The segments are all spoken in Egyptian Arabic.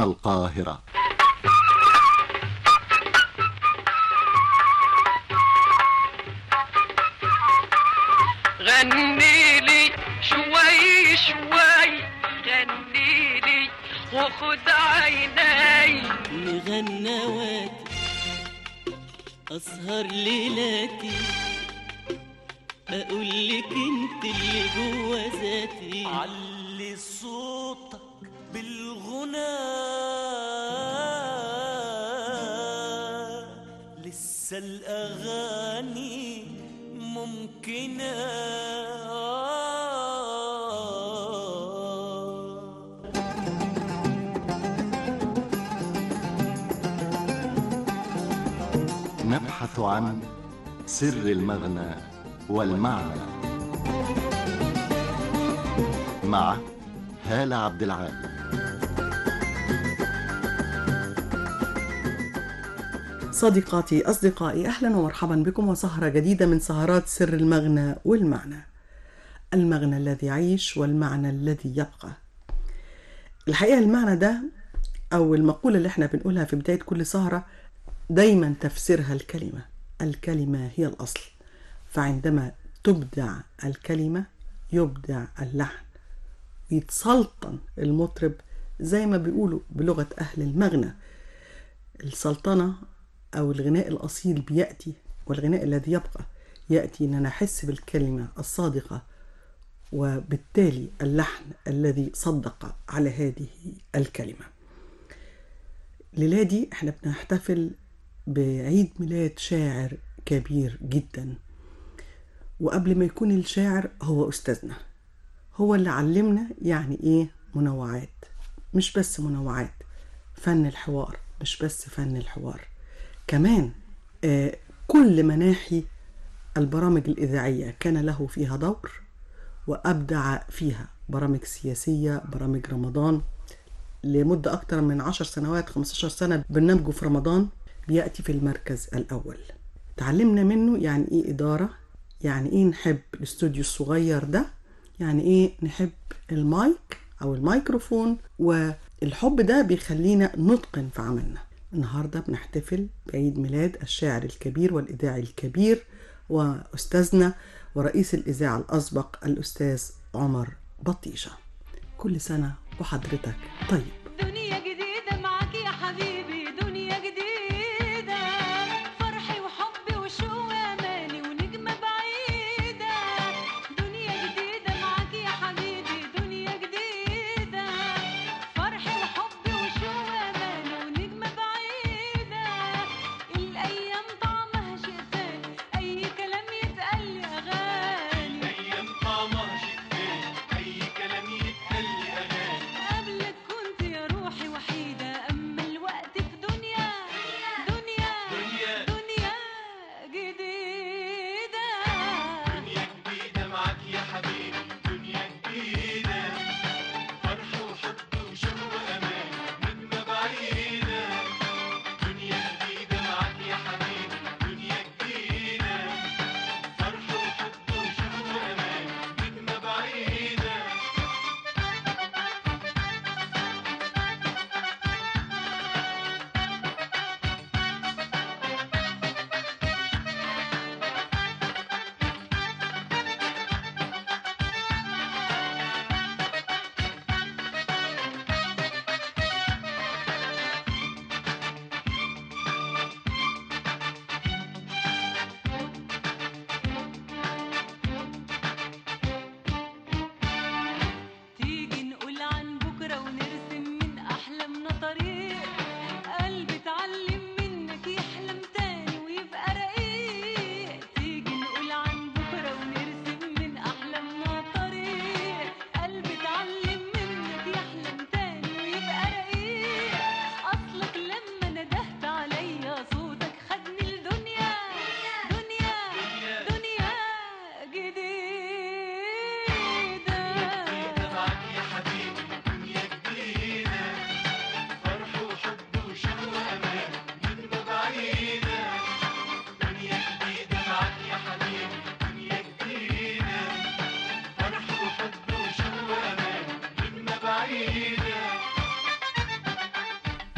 القاهرة غني لي شوي شوي غني لي وخد عيني مغنواتي أسهر ليلاتي أقول لك أنت اللي جوا ذاتي علي صوتك بالغنى لسه الأغاني ممكنة نبحث عن سر المغنى والمعنى مع هالة عبد العال صديقاتي أصدقائي أهلا ومرحبا بكم وسهرة جديدة من سهرات سر المغنى والمعنى المغنى الذي يعيش والمعنى الذي يبقى الحقيقة المعنى ده أو المقولة اللي احنا بنقولها في بداية كل سهرة دايما تفسيرها الكلمة الكلمة هي الأصل فعندما تبدع الكلمة يبدع اللحن يتسلطن المطرب زي ما بيقولوا بلغة أهل المغنى السلطنة أو الغناء الأصيل بيأتي والغناء الذي يبقى يأتي أن أنا أحس بالكلمة الصادقة وبالتالي اللحن الذي صدق على هذه الكلمة الليلة دي احنا بنحتفل بعيد ميلاد شاعر كبير جدا وقبل ما يكون الشاعر هو أستاذنا هو اللي علمنا يعني إيه منوعات مش بس منوعات فن الحوار مش بس فن الحوار كمان آه كل مناحي البرامج الإذاعية كان له فيها دور وأبدع فيها برامج سياسية برامج رمضان لمدة أكتر من عشر سنوات 15 سنة برنامجه في رمضان بيأتي في المركز الأول تعلمنا منه يعني إيه إدارة يعني إيه نحب الاستوديو الصغير ده يعني إيه نحب المايك أو الميكروفون والحب ده بيخلينا نتقن في عملنا النهاردة بنحتفل بعيد ميلاد الشاعر الكبير والإذاعي الكبير وأستاذنا ورئيس الإذاعة الأسبق الأستاذ عمر بطيشة كل سنة وحضرتك طيب دنيا جديدة معاك يا حبيبي دنيا جديدة فرحي وحبي وشوق وأماني ونجمة بعيدة دنيا جديدة معاك يا حبيبي دنيا جديدة فرحي وحبي وشوق وأماني ونجمة بعيدة الأيام طعمها شيء تاني أي كلام يتقال لي أغاني قبلك كنت يا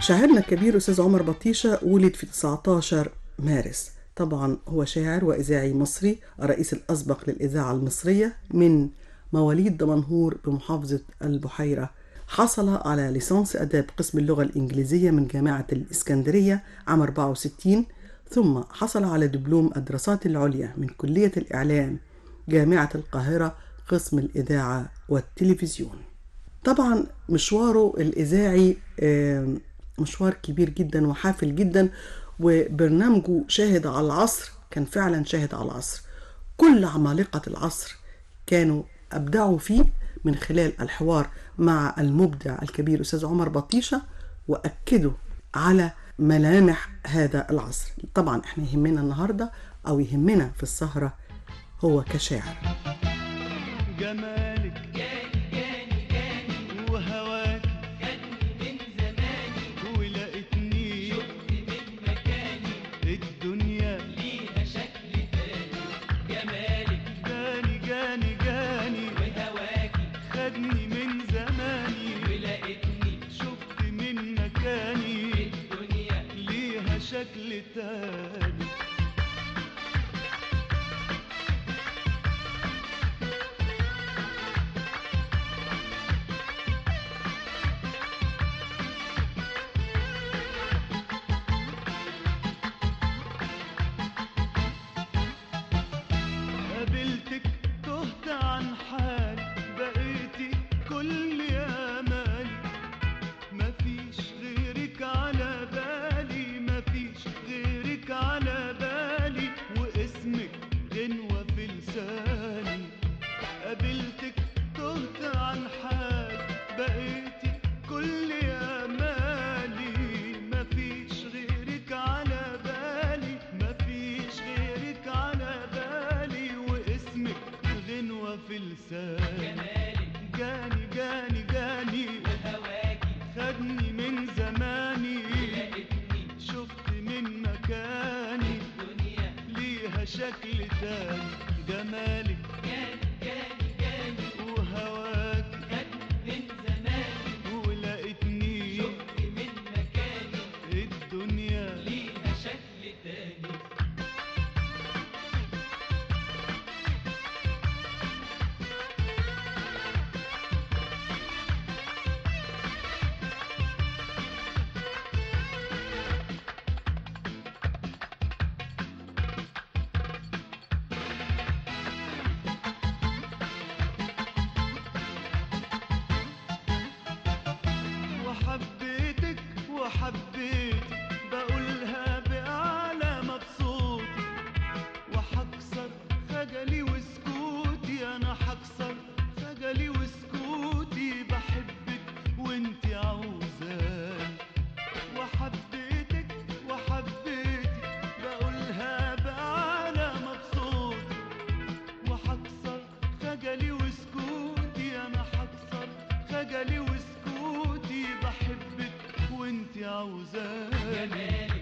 شاعرنا الكبير أستاذ عمر بطيشة ولد في 19 مارس طبعا هو شاعر وإذاعي مصري الرئيس الأسبق للإذاعة المصرية من مواليد دمنهور بمحافظة البحيرة حصل على ليسانس آداب قسم اللغة الإنجليزية من جامعة الإسكندرية عام 64 ثم حصل على دبلوم الدراسات العليا من كلية الإعلام جامعة القاهرة قسم الإذاعة والتلفزيون طبعا مشواره الإذاعي آم، مشوار كبير جدا وحافل جدا وبرنامجه شاهد على العصر كان فعلا شاهد على العصر كل عمالقة العصر كانوا أبدعوا فيه من خلال الحوار مع المبدع الكبير أستاذ عمر بطيشة وأكدوا على ملامح هذا العصر طبعا احنا يهمنا النهاردة أو يهمنا في السهرة هو كشاعر جمالك وهواك ولقيتني الدنيا جاني جاني جاني خدني من زماني شفت من مكاني ليها شكل تاني قابلتك تهت عن حالي بقيتي كل امالي مفيش غيرك على بالي مفيش غيرك على بالي واسمك غنوة في لساني قابلتك تهت عن حالي بقيتي كل امالي مفيش غيرك على بالي مفيش غيرك على بالي واسمك غنوة في لساني جاني جاني جاني خدني من زماني شفت من مكاني ليها شكل تاني جمالك وهواك ولقيتني الدنيا وحبيتك وحبيتك بقولها بأعلى مبسوطي وحكسر خجلي وسكوتي أنا حكسر خجلي وسكوتي بحبك وانتي عاوزاني وحبيتك وحبيتك بقولها بأعلى مبسوطي وحكسر خجلي وسكوتي انا حكسر خجلي وسكوتي بحبك وانتي عاوزاني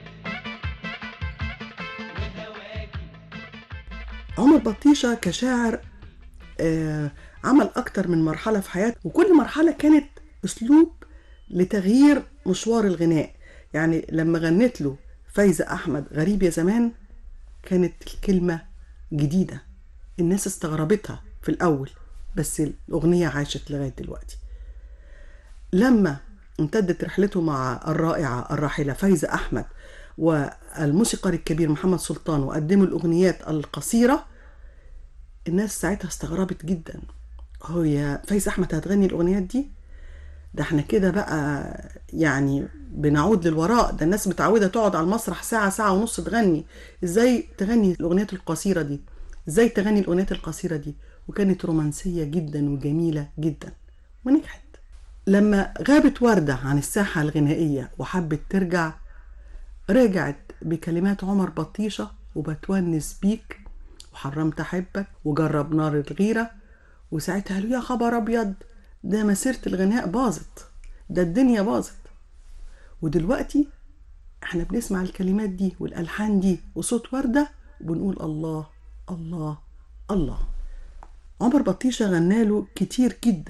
عمر بطيشة كشاعر آه، عمل أكتر من مرحلة في حياته وكل مرحلة كانت أسلوب لتغيير مشوار الغناء يعني لما غنت له فايزة أحمد غريب يا زمان كانت الكلمة جديدة الناس استغربتها في الأول بس الأغنية عاشت لغاية دلوقتي لما امتدت رحلته مع الرائعة الراحلة فايزة أحمد والموسيقار الكبير محمد سلطان وقدموا الأغنيات القصيرة الناس ساعتها استغربت جدا هو يا فايزة أحمد هتغني الأغنيات دي ده احنا كده بقى يعني بنعود للوراء ده الناس متعودة تقعد على المسرح ساعة ساعة ونص تغني ازاي تغني الأغنيات القصيرة دي ازاي تغني الأغنيات القصيرة دي وكانت رومانسية جدا وجميلة جدا ونجحت لما غابت وردة عن الساحة الغنائية وحبت ترجع رجعت بكلمات عمر بطيشة وبتونس بيك وحرمت أحبك وجرب نار الغيرة وساعتها قالوا يا خبر أبيض ده مسيرة الغناء باظت ده الدنيا باظت ودلوقتي احنا بنسمع الكلمات دي والألحان دي وصوت وردة وبنقول الله الله الله عمر بطيشة غناله كتير جدا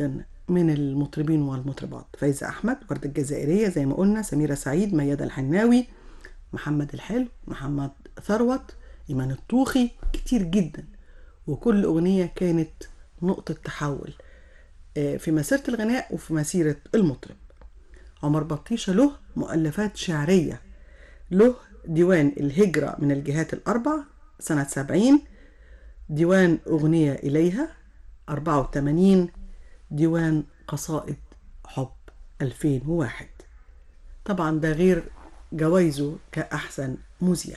من المطربين والمطربات فايزة أحمد وردة الجزائرية زي ما قلنا سميرة سعيد ميادة الحناوي محمد الحلو محمد ثروت إيمان الطوخي كتير جدا وكل أغنية كانت نقطة تحول آه، في مسيرة الغناء وفي مسيرة المطرب عمر بطيشة له مؤلفات شعرية له ديوان الهجرة من الجهات الأربع سنة سبعين ديوان أغنية إليها 84 ديوان قصائد حب 2001 طبعا ده غير جوائزه كأحسن مذيع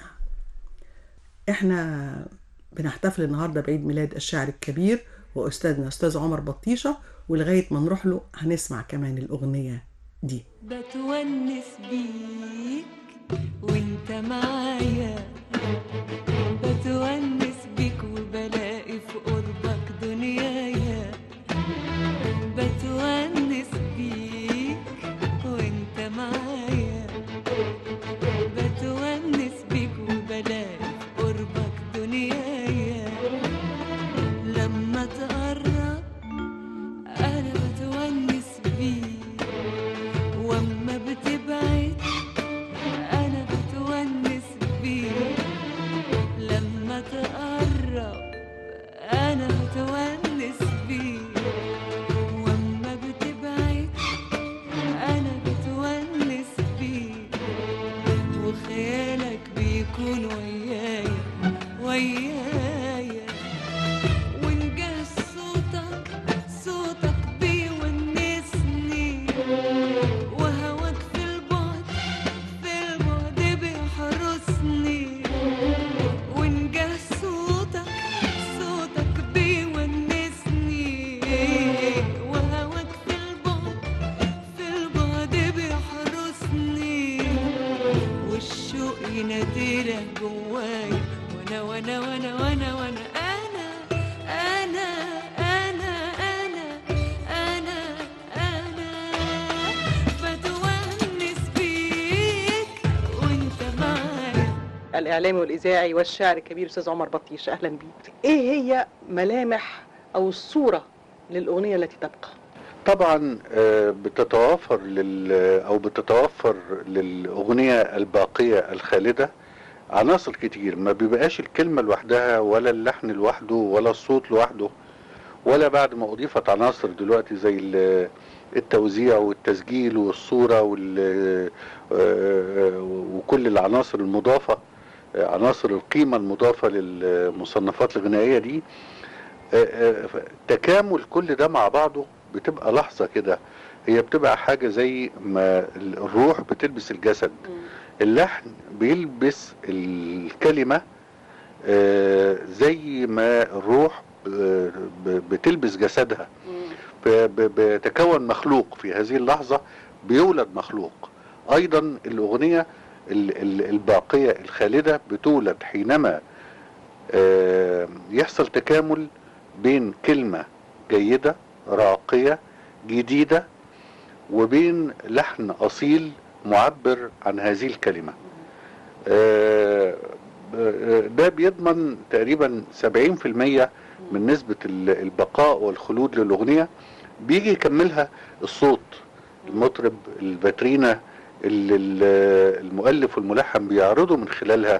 احنا بنحتفل النهارده بعيد ميلاد الشاعر الكبير واستاذنا استاذ عمر بطيشه ولغايه ما نروح له هنسمع كمان الاغنيه دي بتونس بيك وانت معايا بتونس بيك وبلاقي في قربك دنيايا بتونس بيك وانت معايا بتونس بيك وبلاقي في قربك دنيايا لما تقرب انا بتونس بيك واما بتبعد انا بتونس بيك لما تقرب انا بتونس بيك واما بتبعد انا بتونس بيك وخيالك بيكون ويايا ويايا ونجاه صوتك صوتك بيونسني وهواك في البعد في البعد بيحرسني ونجاه صوتك صوتك بيونسني وهواك في البعد في البعد بيحرسني والشوق يناديلك جواي وانا وانا وانا وانا وانا انا انا انا انا انا انا بتونس بيك وانت معايا الاعلامي والاذاعي والشاعر الكبير استاذ عمر بطيش اهلا بيك ايه هي ملامح او الصوره للاغنيه التي تبقى طبعا آه، بتتوافر لل او بتتوفر للاغنيه الباقيه الخالده عناصر كتير ما بيبقاش الكلمه لوحدها ولا اللحن لوحده ولا الصوت لوحده ولا بعد ما اضيفت عناصر دلوقتي زي ال- التوزيع والتسجيل والصوره وال آه، وكل العناصر المضافه آه، عناصر القيمه المضافه للمصنفات الغنائيه دي آه، آه، تكامل كل ده مع بعضه بتبقى لحظة كده هي بتبقى حاجة زي ما الروح بتلبس الجسد اللحن بيلبس الكلمة آه، زي ما الروح آه، ب- بتلبس جسدها ب- ب- بيتكون مخلوق في هذه اللحظة بيولد مخلوق أيضا الأغنية ال- ال- الباقية الخالدة بتولد حينما آه، يحصل تكامل بين كلمة جيدة راقية جديدة وبين لحن أصيل معبر عن هذه الكلمة آه، آه، ده بيضمن تقريبا 70% من نسبة ال- البقاء والخلود للأغنية بيجي يكملها الصوت المطرب الفاترينا اللي ال- المؤلف والملحن بيعرضوا من خلالها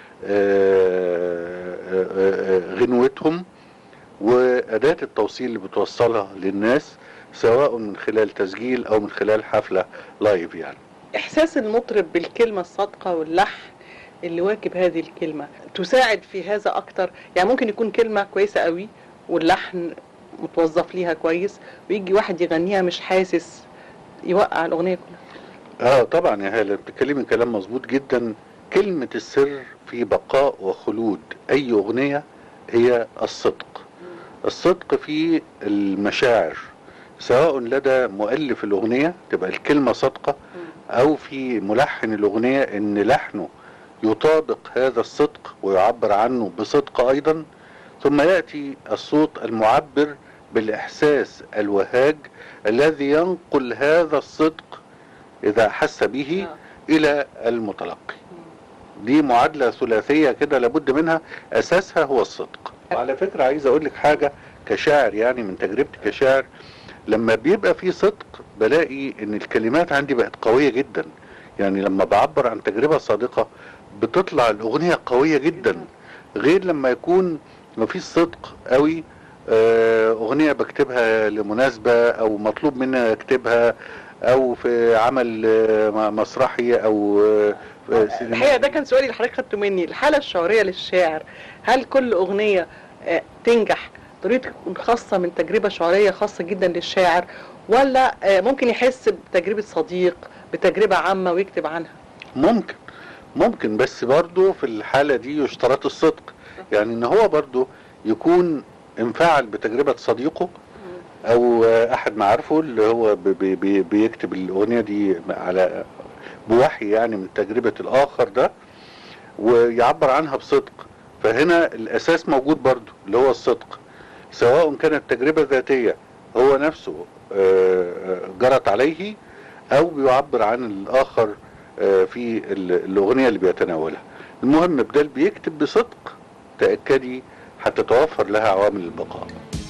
آه، آه، آه، غنوتهم وأداة التوصيل اللي بتوصلها للناس سواء من خلال تسجيل أو من خلال حفلة لايف يعني احساس المطرب بالكلمه الصادقه واللحن اللي واكب هذه الكلمه تساعد في هذا اكتر يعني ممكن يكون كلمه كويسه قوي واللحن متوظف ليها كويس ويجي واحد يغنيها مش حاسس يوقع الاغنيه كلها اه طبعا يا هالة بتتكلمي كلام مظبوط جدا كلمة السر في بقاء وخلود أي أغنية هي الصدق الصدق في المشاعر سواء لدى مؤلف الأغنية تبقى الكلمة صادقة أو في ملحن الأغنية إن لحنه يطابق هذا الصدق ويعبر عنه بصدق أيضا ثم يأتي الصوت المعبر بالإحساس الوهاج الذي ينقل هذا الصدق إذا حس به إلى المتلقي دي معادلة ثلاثية كده لابد منها أساسها هو الصدق وعلى فكرة عايز أقول لك حاجة كشاعر يعني من تجربتي كشاعر لما بيبقى في صدق بلاقي ان الكلمات عندي بقت قوية جدا يعني لما بعبر عن تجربة صادقة بتطلع الاغنية قوية جدا غير لما يكون مفيش صدق قوي آه، اغنية بكتبها لمناسبة او مطلوب مني اكتبها او في عمل آه، مسرحي او آه، في سينما الحقيقه ده كان سؤالي اللي حضرتك خدته مني الحاله الشعوريه للشاعر هل كل اغنيه آه، تنجح ضروري تكون خاصه من تجربه شعوريه خاصه جدا للشاعر ولا آه، ممكن يحس بتجربه صديق بتجربه عامه ويكتب عنها ممكن ممكن بس برضو في الحالة دي يشترط الصدق يعني ان هو برضو يكون انفعل بتجربة صديقه او آه، احد معارفه اللي هو بي- بي- بي- بيكتب الاغنية دي على بوحي يعني من تجربة الاخر ده ويعبر عنها بصدق فهنا الاساس موجود برضو اللي هو الصدق سواء كانت تجربة ذاتية هو نفسه آه، آه، جرت عليه او بيعبر عن الاخر آه، في ال- الاغنيه اللي بيتناولها المهم بدل بيكتب بصدق تاكدي هتتوفر لها عوامل البقاء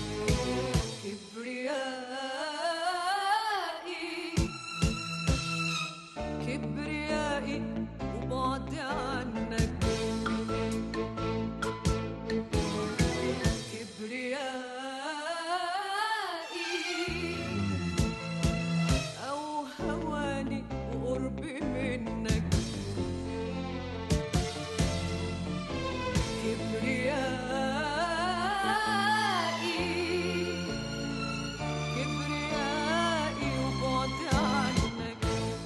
كبريائي كبريائي وبعدي عنك كبريائي أو هواني وقربي منك كبريائي كبريائي وبعدي عنك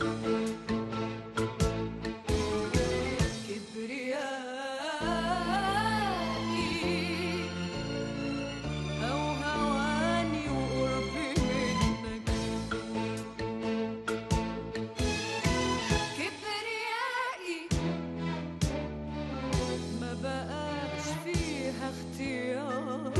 كبريائي أو هواني وقربي منك كبريائي ما بقاش فيها اختيار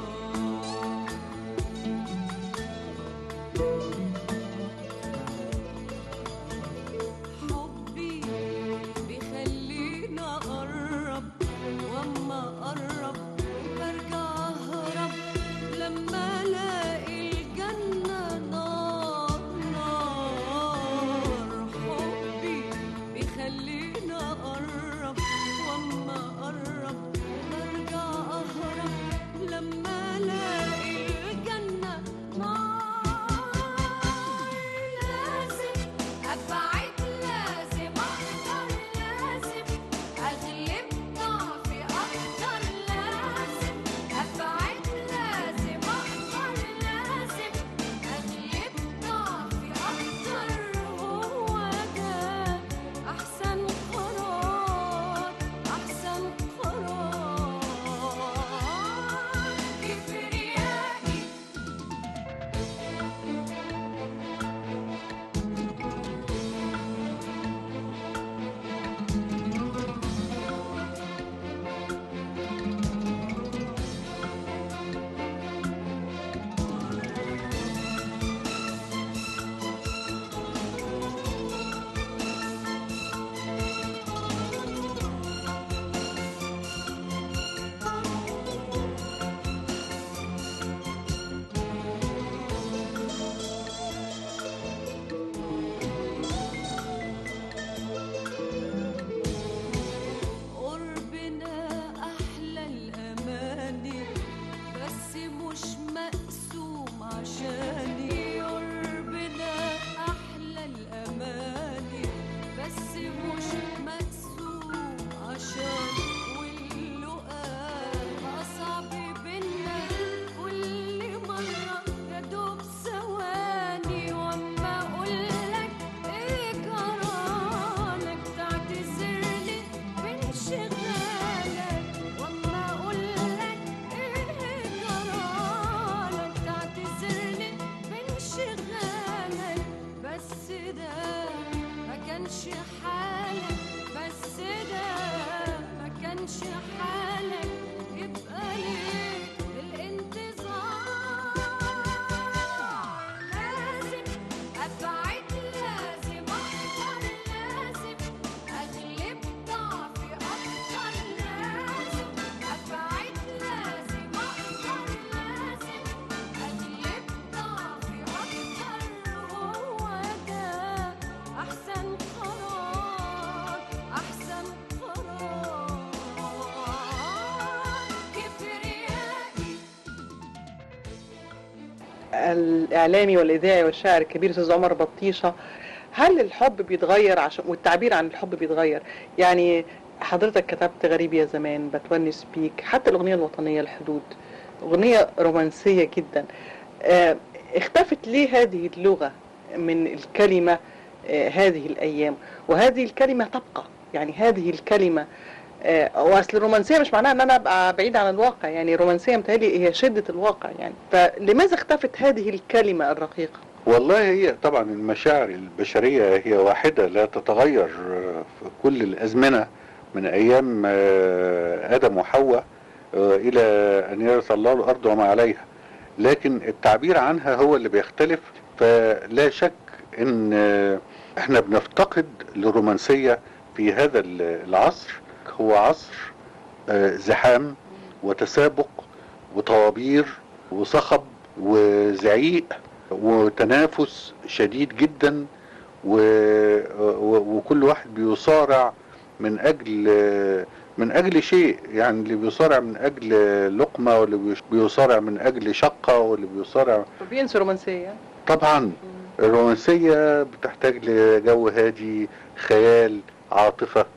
حبي بيخليني اقرب واما اقرب برجع اهرب لما الاقي الجنه نار نار حبي بيخليني اقرب واما اقرب برجع اهرب لما الاقي الجنه نار لازم ابعد لازم اقدر لازم اغلب ضعفي اقدر لازم ابعد لازم اقدر لازم اغلب ضعفي اقدر هو ده احسن قرار احسن قرار كبريائي قربنا أحلى الأماني بس مش مقسوم عشاني قربنا أحلى الأماني بس مش مقسوم عشاني واللقاء أصعب بينا كل مرة يا دوب ثواني وأما أقولك إيه جرالك تعتذرلي بانشغالك وأما أقولك إيه جرالك تعتذرلي بانشغالك بس ده ما كانش حالك بس ده ما كانش حالك يبقى ليه الانتظار لازم ابعد لازم اقدر لازم اغلب ضعفي اكتر لازم ابعد لازم اقدر لازم اغلب ضعفي الاعلامي والاذاعي والشاعر الكبير استاذ عمر بطيشه هل الحب بيتغير عشان والتعبير عن الحب بيتغير يعني حضرتك كتبت غريب يا زمان بتونس بيك حتى الاغنيه الوطنيه الحدود اغنيه رومانسيه جدا آه، اختفت ليه هذه اللغه من الكلمه آه، هذه الايام وهذه الكلمه تبقى يعني هذه الكلمه آه، واصل الرومانسيه مش معناها ان انا ابقى بعيد عن الواقع يعني الرومانسيه متهيألي هي شده الواقع يعني فلماذا اختفت هذه الكلمه الرقيقه؟ والله هي طبعا المشاعر البشرية هي واحدة لا تتغير في كل الأزمنة من أيام آه، آدم وحواء آه، إلى أن يرث الله الأرض وما عليها لكن التعبير عنها هو اللي بيختلف فلا شك أن آه، احنا بنفتقد للرومانسية في هذا العصر هو عصر آه، زحام وتسابق وطوابير وصخب وزعيق وتنافس شديد جدا و... و... وكل واحد بيصارع من اجل من اجل شيء يعني اللي بيصارع من اجل لقمه واللي بيش- بيصارع من اجل شقه واللي بيصارع فبينسوا الرومانسيه طبعا الرومانسيه بتحتاج لجو هادي خيال عاطفه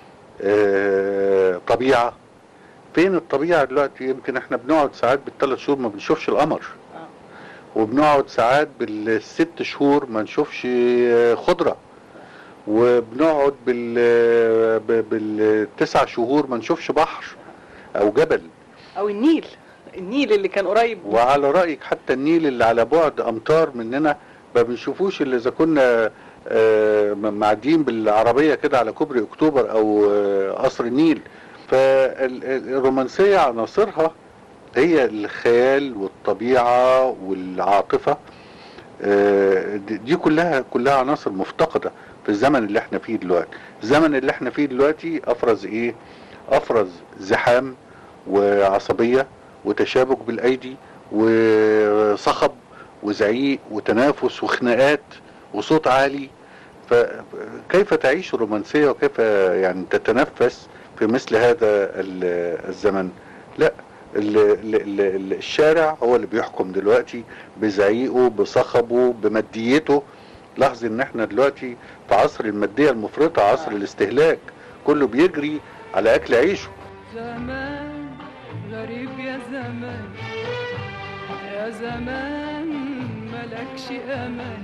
آه، طبيعه فين الطبيعه دلوقتي يمكن احنا بنقعد ساعات بالثلاث شهور ما بنشوفش القمر وبنقعد ساعات بالست شهور ما نشوفش خضره وبنقعد بال ب- بالتسع شهور ما نشوفش بحر او جبل او النيل النيل اللي كان قريب وعلى رايك حتى النيل اللي على بعد امتار مننا ما بنشوفوش الا اذا كنا آه، م- معديين بالعربيه كده على كوبري اكتوبر او آه، قصر النيل فالرومانسيه عناصرها هي الخيال والطبيعه والعاطفه آه، دي دي كلها كلها عناصر مفتقده في الزمن اللي احنا فيه دلوقتي الزمن اللي احنا فيه دلوقتي افرز ايه افرز زحام وعصبيه وتشابك بالايدي وصخب وزعيق وتنافس وخناقات وصوت عالي فكيف تعيش الرومانسيه وكيف يعني تتنفس في مثل هذا ال- الزمن لا ال- ال- ال- ال- الشارع هو اللي بيحكم دلوقتي بزعيقه بصخبه بماديته لاحظ ان احنا دلوقتي في عصر الماديه المفرطه عصر الاستهلاك كله بيجري على اكل عيشه زمان غريب يا زمان يا زمان ملكش امان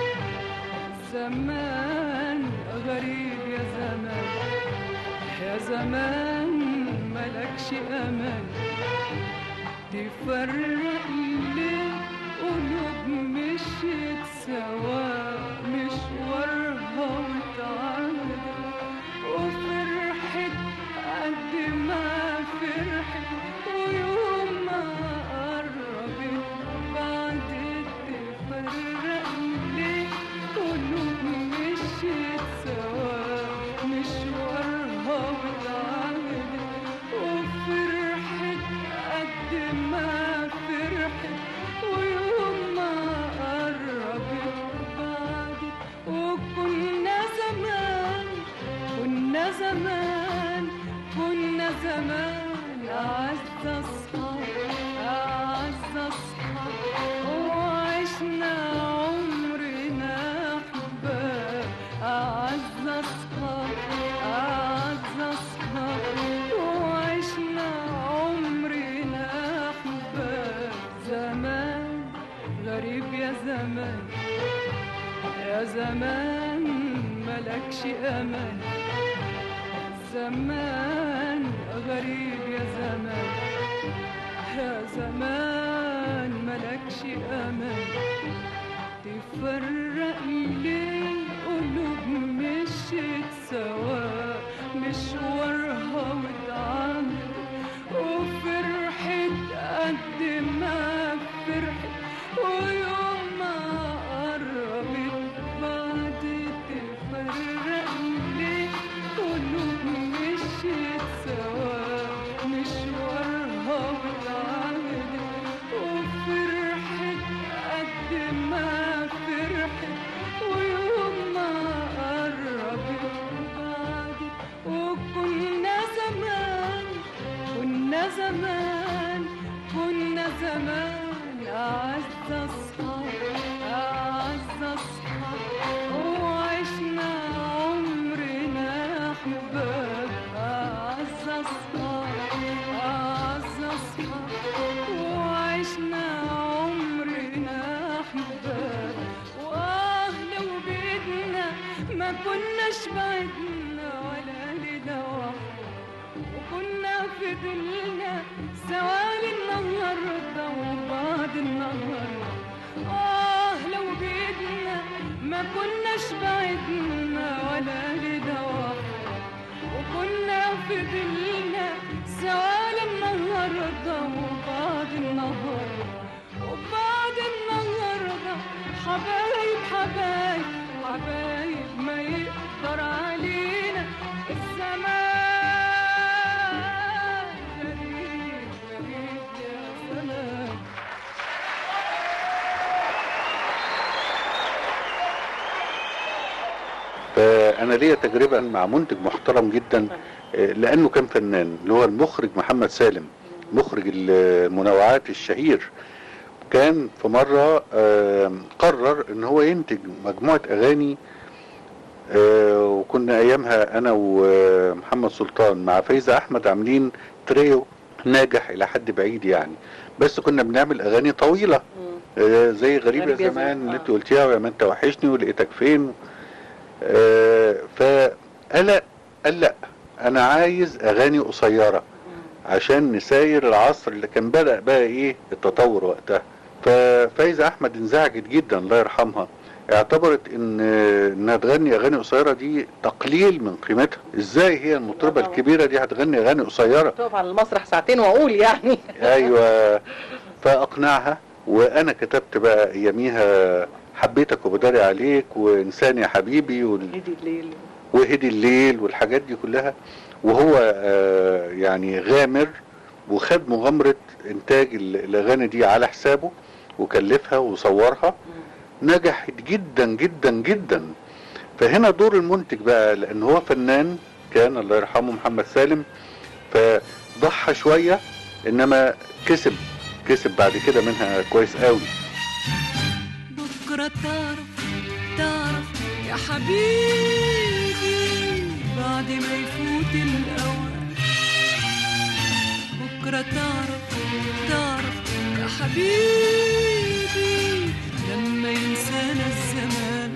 زمان غريب يا زمان يا زمان ملكش امان تفرق ليه قلوب مشيت سوا مشوارها وتعالى وفرحت قد ما فرحت ويوم ما قربت بعد تفرق ليه قلوب مشيت سوا مشوارها وتعالى وفرحت قد ما فرحت ويوم ما قربت بعدت وكنا زمان كنا زمان كنا زمان أعز أصحاب أعز أصحاب وعشنا عمرنا أحباب أعز أصحاب أعز أصحاب وعشنا عمرنا أحباب زمان غريب يا زمان يا زمان ملكش امان زمان غريب يا زمان يا زمان ملكش امان تفرق ليه قلوب مشيت سوا مشوارها واتعامل وفرحت قد ما فرحت ويوم ما قربت بعد تفرق ليه قلوب مشيت سوا مشوارها واتعامل وفرحت قد ما فرحت ويوم ما كناش بعدنا ولا لنا وكنا في ظلنا سوالي النهارده وبعد النهارده آه لو بإيدنا ما كناش بعدنا ولا لنا وكنا في ظلنا سوالي النهارده وبعد النهارده وبعد النهارده حبايب حبايب حبايب ما يقدر علينا الزمان غريب غريب يا زمان فانا ليا تجربه مع منتج محترم جدا آه، لانه كان فنان اللي هو المخرج محمد سالم مخرج المنوعات الشهير كان في مره آه، قرر ان هو ينتج مجموعه اغاني آه، وكنا ايامها انا ومحمد سلطان مع فايزه احمد عاملين تريو ناجح الى حد بعيد يعني بس كنا بنعمل اغاني طويله آه، زي غريب يا غريب يا زمان زمان، اللي آه. انت قلتيها ويا ما انت وحشني ولقيتك فين آه، فقال قال لا انا عايز اغاني قصيره عشان نساير العصر اللي كان بدأ بقى ايه التطور وقتها ففايزة احمد انزعجت جدا الله يرحمها اعتبرت ان انها تغني اغاني قصيره دي تقليل من قيمتها ازاي هي المطربه طبعا. الكبيره دي هتغني اغاني قصيره تقف على المسرح ساعتين واقول يعني ايوه فاقنعها وانا كتبت بقى اياميها حبيتك وبداري عليك وانسان يا حبيبي وال... هدي الليل وهدي الليل والحاجات دي كلها وهو آه، يعني غامر وخد مغامرة انتاج ال- الاغاني دي على حسابه وكلفها وصورها نجحت جدا جدا جدا فهنا دور المنتج بقى لان هو فنان كان الله يرحمه محمد سالم فضحى شوية انما كسب كسب بعد كده منها كويس قوي بكرة تعرف تعرف يا حبيبي بعد ما يفوت الأوان بكرة تعرف تعرف يا حبيبي لما ينسانا الزمان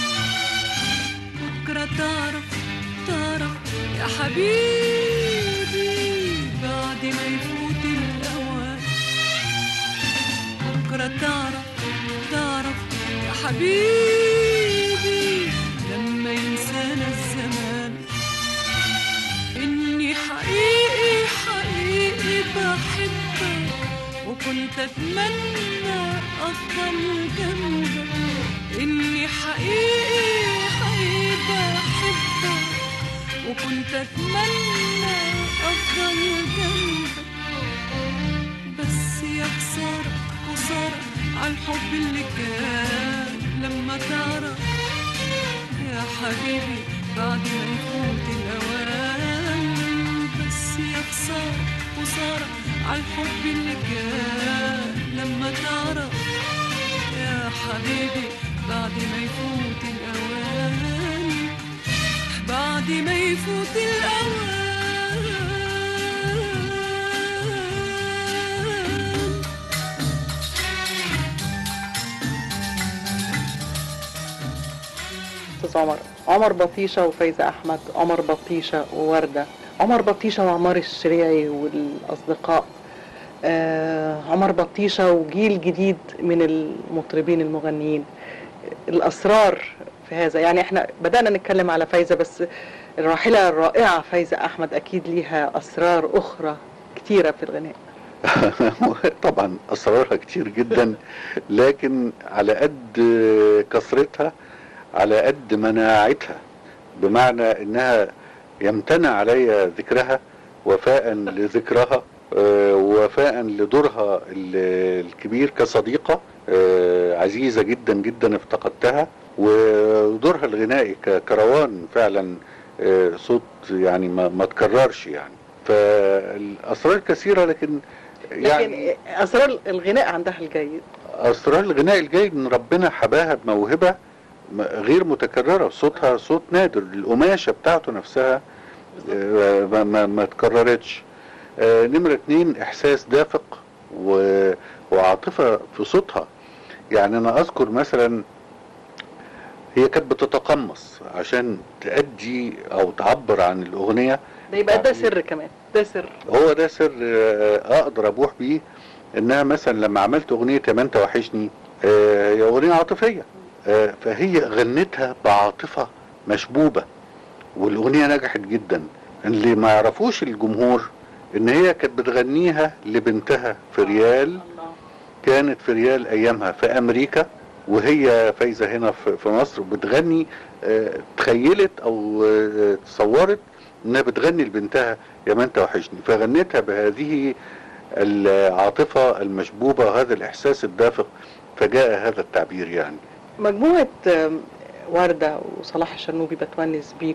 بكرة تعرف تعرف يا حبيبي بعد ما يفوت الأوان بكرة تعرف تعرف يا حبيبي لما ينسانا الزمان إني حقيقي حقيقي بحبك وكنت أتمنى أفضل جنبك إني حقيقي حقيقي بحبك وكنت أتمنى أفضل جنبك بس يا خسارة خسارة عالحب اللي كان لما تعرف يا حبيبي بعد ما يفوت الأوان بس يا خسارة خسارة عالحب اللي كان لما تعرف يا حبيبي بعد ما يفوت الأوان بعد ما يفوت الأوان استاذ عمر عمر بطيشه وفايزه احمد عمر بطيشه وورده عمر بطيشه وعمار الشريعي والاصدقاء آه عمر بطيشه وجيل جديد من المطربين المغنيين الاسرار في هذا يعني احنا بدانا نتكلم على فايزه بس الراحله الرائعه فايزه احمد اكيد ليها اسرار اخرى كتيره في الغناء طبعا اسرارها كتير جدا لكن على قد كثرتها على قد مناعتها بمعنى انها يمتنع علي ذكرها وفاء لذكرها آه، ووفاء لدورها ال- الكبير كصديقة آه، عزيزة جدا جدا افتقدتها ودورها الغنائي ك- كروان فعلا آه، صوت يعني ما, ما تكررش يعني فالاسرار كثيرة لكن لكن اسرار الغناء عندها الجيد اسرار الغناء الجيد ان ربنا حباها بموهبه م- غير متكرره صوتها صوت نادر القماشه بتاعته نفسها آه، ما, ما, ما تكررتش آه، نمرة اتنين احساس دافق و... وعاطفة في صوتها يعني انا اذكر مثلا هي كانت بتتقمص عشان تأدي او تعبر عن الاغنيه ده يبقى ده سر كمان ده سر هو ده سر آه، اقدر ابوح بيه انها مثلا لما عملت اغنيه يا ما انت وحشني آه، هي اغنيه عاطفيه آه، فهي غنتها بعاطفه مشبوبه والاغنيه نجحت جدا اللي ما يعرفوش الجمهور ان هي كانت بتغنيها لبنتها في ريال كانت في ريال ايامها في امريكا وهي فايزه هنا في في مصر بتغني آه، تخيلت او آه، تصورت انها بتغني لبنتها يا ما انت وحشني فغنتها بهذه العاطفه المشبوبه وهذا الاحساس الدافق فجاء هذا التعبير يعني مجموعة آم، وردة وصلاح الشرنوبي بتونس بيك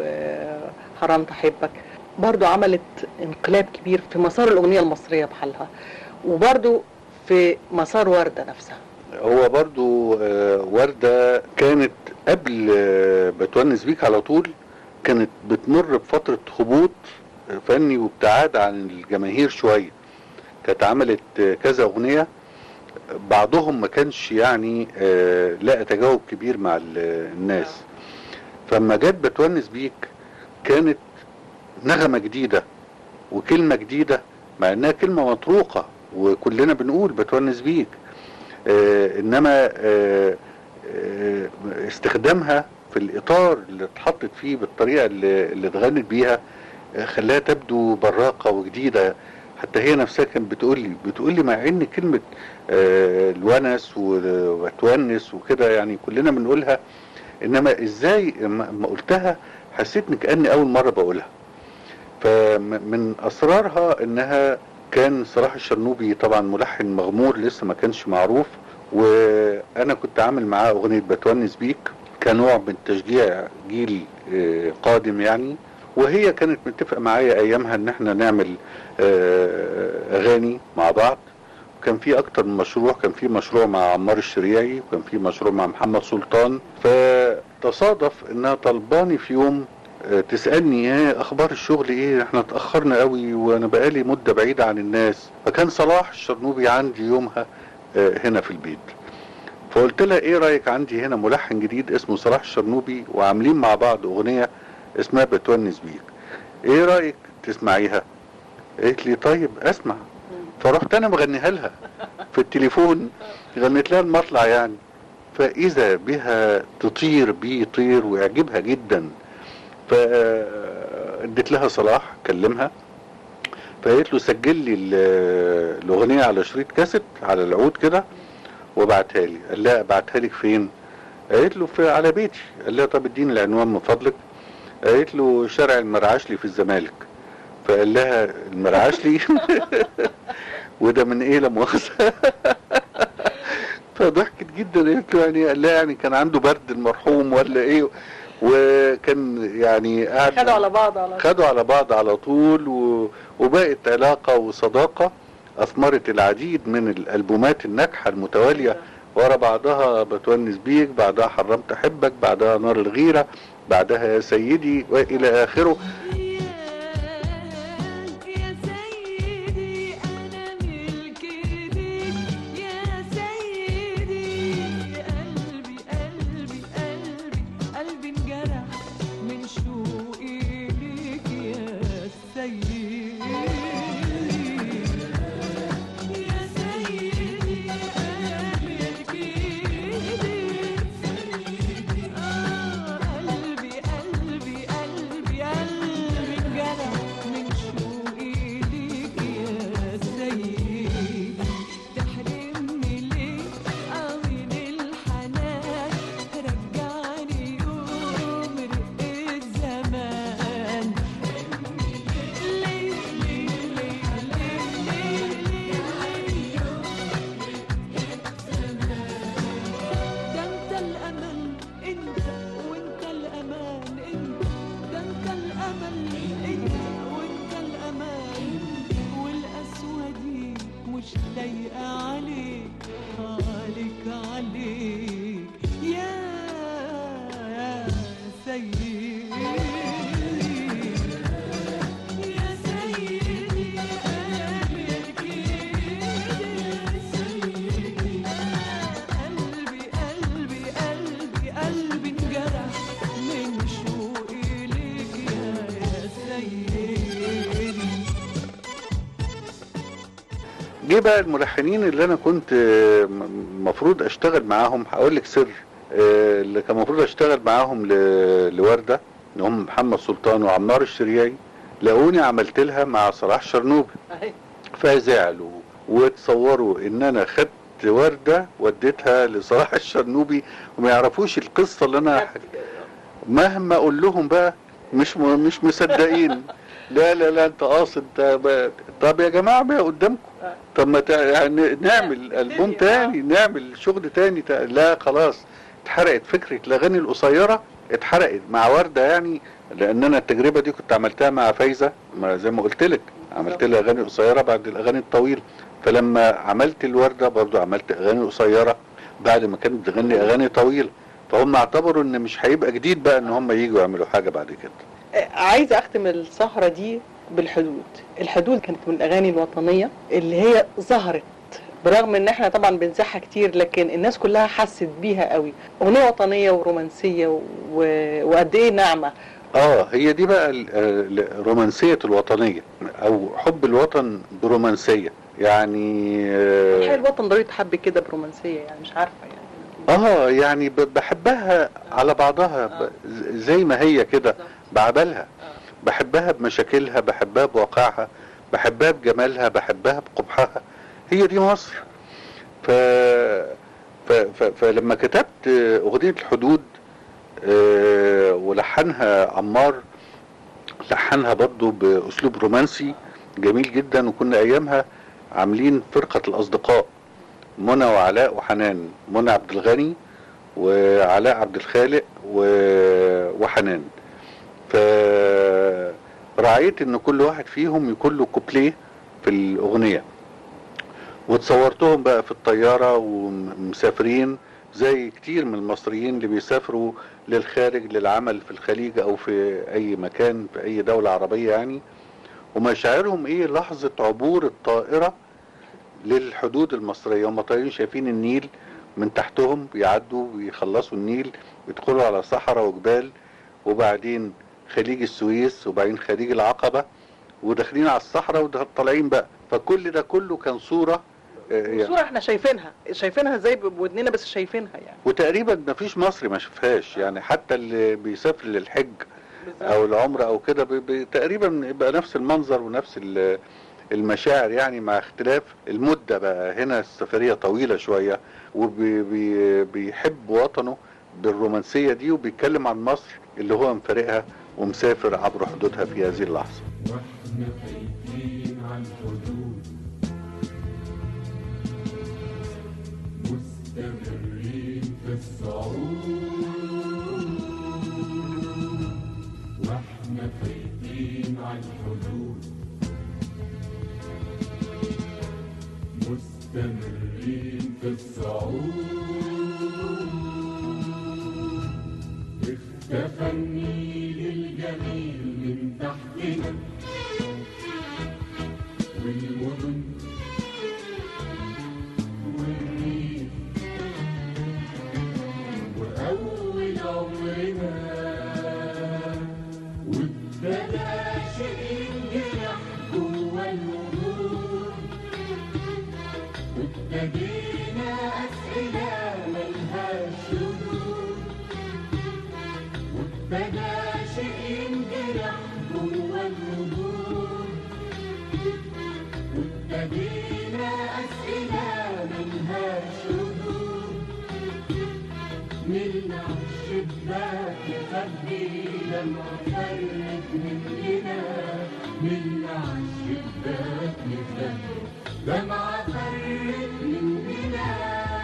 وحرام أحبك برضو عملت انقلاب كبير في مسار الأغنية المصرية بحالها وبرضو في مسار وردة نفسها هو برضو آه، وردة كانت قبل آه، بتونس بيك على طول كانت بتمر بفترة هبوط آه، فني وابتعاد عن الجماهير شوية كانت عملت آه، كذا أغنية بعضهم ما كانش يعني آه، لقى تجاوب كبير مع ال- الناس فلما جت بتونس بيك كانت نغمة جديدة وكلمة جديدة مع انها كلمة مطروقة وكلنا بنقول بتونس بيك آه انما آه آه استخدامها في الاطار اللي اتحطت فيه بالطريقة اللي, اللي اتغنت بيها آه خلاها تبدو براقة وجديدة حتى هي نفسها كانت بتقول لي بتقول لي مع ان كلمة آه الونس و- وتونس وكده يعني كلنا بنقولها انما ازاي لما لما قلتها حسيت ان كاني اول مره بقولها فمن اسرارها انها كان صلاح الشرنوبي طبعا ملحن مغمور لسه ما كانش معروف وانا كنت عامل معاه اغنيه بتونس بيك كنوع من تشجيع جيل آه، قادم يعني وهي كانت متفقه معايا ايامها ان احنا نعمل آه، اغاني مع بعض كان في اكتر من مشروع كان في مشروع مع عمار الشريعي وكان في مشروع مع محمد سلطان فتصادف انها طلباني في يوم آه، تسالني ايه اخبار الشغل ايه احنا اتاخرنا قوي وانا بقالي مده بعيده عن الناس فكان صلاح الشرنوبي عندي يومها آه، هنا في البيت فقلت لها ايه رايك عندي هنا ملحن جديد اسمه صلاح الشرنوبي وعاملين مع بعض اغنيه اسمها بتونس بيك ايه رايك تسمعيها قالت لي طيب اسمع فرحت انا مغنيها لها في التليفون غنيت لها المطلع يعني فاذا بها تطير بيه طير ويعجبها جدا فاديت لها صلاح كلمها فقالت له سجل لي ال- الاغنيه على شريط كاسيت على العود كده وابعتها لي قال لها ابعتها لك فين قالت له في على بيتي قال لها طب اديني العنوان من فضلك قالت له شارع المرعشلي في الزمالك فقال لها المرعشلي وده من ايه لا مؤاخذه فضحكت جدا قالت له يعني قال لها يعني كان عنده برد المرحوم ولا ايه وكان يعني قاعد خدوا على بعض على خدوا على بعض على طول و... وبقت علاقة وصداقة أثمرت العديد من الألبومات الناجحة المتوالية ورا بعضها بتونس بيك بعدها حرمت أحبك بعدها نار الغيرة بعدها يا سيدي وإلى آخره يا سيدي أنا ملك إيديك يا سيدي قلبي قلبي قلبي قلبي انجرح من شوقي ليك يا سيدي يا سيدي أنا ملك إيديك آه قلبي قلبي قلبي قلبي انجرح من شوقي ليك يا سيدي تحرمني ليه آه من الحنان رجعني يوم رق الزمان ليه ليه ليه ليه ليه ليه ده انت الامل انت وانت الامان انت ده انت الامل انت وانت الامان والقسوه دي مش لايقه عليك عليك عليك يا يا سيدي يا سيدي انا ملك ايدك قلبي قلبي قلبي قلبي جه بقى الملحنين اللي انا كنت آه، م- المفروض اشتغل معاهم هقول لك سر آه، اللي كان المفروض اشتغل معاهم ل- لورده اللي هم محمد سلطان وعمار الشريعي لقوني عملت لها مع صلاح شرنوبي أهي. فزعلوا وتصوروا ان انا خدت ورده وديتها لصلاح الشرنوبي وما يعرفوش القصه اللي انا مهما اقول لهم بقى مش م... مش مصدقين لا لا لا انت قاصد ده بقى. طب يا جماعه بقى قدامكم طب ما تع... يعني نعمل البوم تاني نعمل شغل تاني تا... لا خلاص اتحرقت فكره الاغاني القصيره اتحرقت مع ورده يعني لان انا التجربه دي كنت عملتها مع فايزه ما زي ما قلت لك عملت لها اغاني قصيره بعد الاغاني الطويله فلما عملت الورده برضو عملت اغاني قصيره بعد ما كانت بتغني اغاني طويله فهم اعتبروا ان مش هيبقى جديد بقى ان هم يجوا يعملوا حاجه بعد كده آه، عايزه اختم السهره دي بالحدود الحدود كانت من الاغاني الوطنيه اللي هي ظهرت برغم ان احنا طبعا بنزعها كتير لكن الناس كلها حست بيها قوي اغنيه وطنيه ورومانسيه و... وقد ايه ناعمه اه هي دي بقى ال- ال- الرومانسيه الوطنيه او حب الوطن برومانسيه يعني الحقيقه آه, الوطن ضروري تحب كده برومانسيه يعني مش عارفه يعني اه يعني ب- بحبها على بعضها ب- ز- زي ما هي كده بعبالها بحبها بمشاكلها بحبها بواقعها بحبها بجمالها بحبها بقبحها هي دي مصر ف... ف... ف... فلما كتبت أغنية الحدود آه، ولحنها عمار لحنها برضو بأسلوب رومانسي جميل جدا وكنا أيامها عاملين فرقة الأصدقاء منى وعلاء وحنان منى عبد الغني وعلاء عبد الخالق و... وحنان فرعيت ان كل واحد فيهم يكون له كوبليه في الاغنيه وتصورتهم بقى في الطياره ومسافرين زي كتير من المصريين اللي بيسافروا للخارج للعمل في الخليج او في اي مكان في اي دوله عربيه يعني ومشاعرهم ايه لحظه عبور الطائره للحدود المصريه هم طايرين شايفين النيل من تحتهم بيعدوا بيخلصوا النيل يدخلوا على صحراء وجبال وبعدين خليج السويس وبعدين خليج العقبة وداخلين على الصحراء وطالعين بقى فكل ده كله كان صورة آه، يعني صوره احنا شايفينها شايفينها زي بودننا بس شايفينها يعني وتقريبا ما فيش مصري ما شافهاش يعني حتى اللي بيسافر للحج او العمرة او كده بي- بي- تقريبا يبقى نفس المنظر ونفس ال- المشاعر يعني مع اختلاف المدة بقى هنا السفرية طويلة شوية وبيحب وطنه بالرومانسية دي وبيتكلم عن مصر اللي هو مفارقها ومسافر عبر حدودها في هذه اللحظة واحنا خايفين على الحدود مستمرين في الصعود واحنا خايفين على الحدود مستمرين في الصعود اختفى النيل الجميل من تحتنا والمدن والريف وأول عمرنا وابتدى شيء ينجرح جوا الوجود وابتدينا أسئلة ملهاش ردود وابتدى شيء ينجرح جوا الوجود وابتدينا أسئلة ملهاش ردود ملنا عالشباك نخبي لما فرق مننا ملنا عالشباك نخبي لما فرق مننا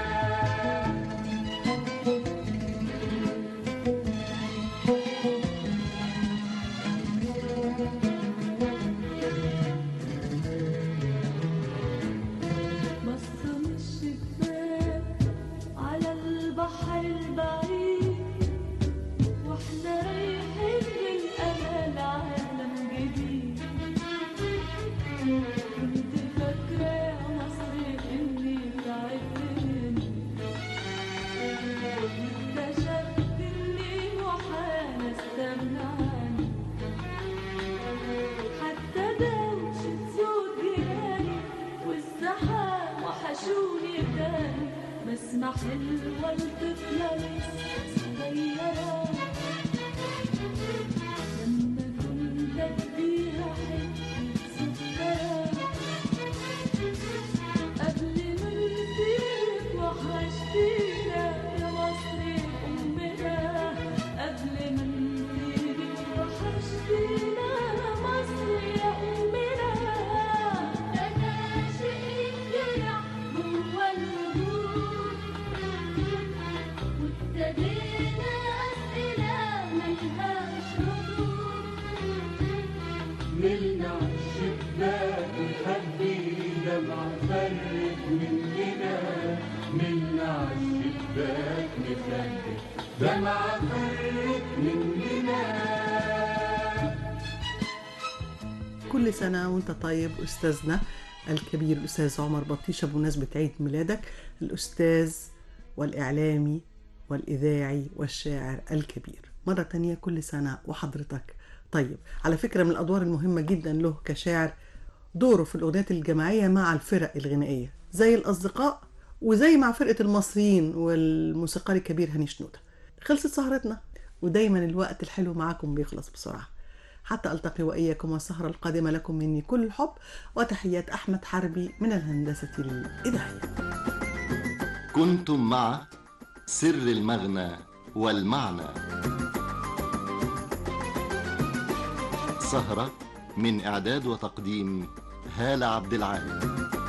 بص من الشباك على البحر البعيد واحنا رايحين بالامل عالم جديد كنت فاكرة يا مصر اني تعبت شباك مخدة دمعة فرت مننا كل سنة وانت طيب أستاذنا الكبير الأستاذ عمر بطيشة بمناسبة عيد ميلادك الأستاذ والإعلامي والإذاعي والشاعر الكبير مرة تانية كل سنة وحضرتك طيب على فكرة من الأدوار المهمة جدا له كشاعر دوره في الأغنيات الجماعية مع الفرق الغنائية زي الأصدقاء وزي مع فرقة المصريين والموسيقار الكبير هاني شنودة خلصت سهرتنا ودايما الوقت الحلو معاكم بيخلص بسرعة حتى ألتقي وإياكم والسهرة القادمة لكم مني كل الحب وتحيات أحمد حربي من الهندسة الإذاعية كنتم مع سر المغنى والمعنى سهرة من إعداد وتقديم هالة عبد العال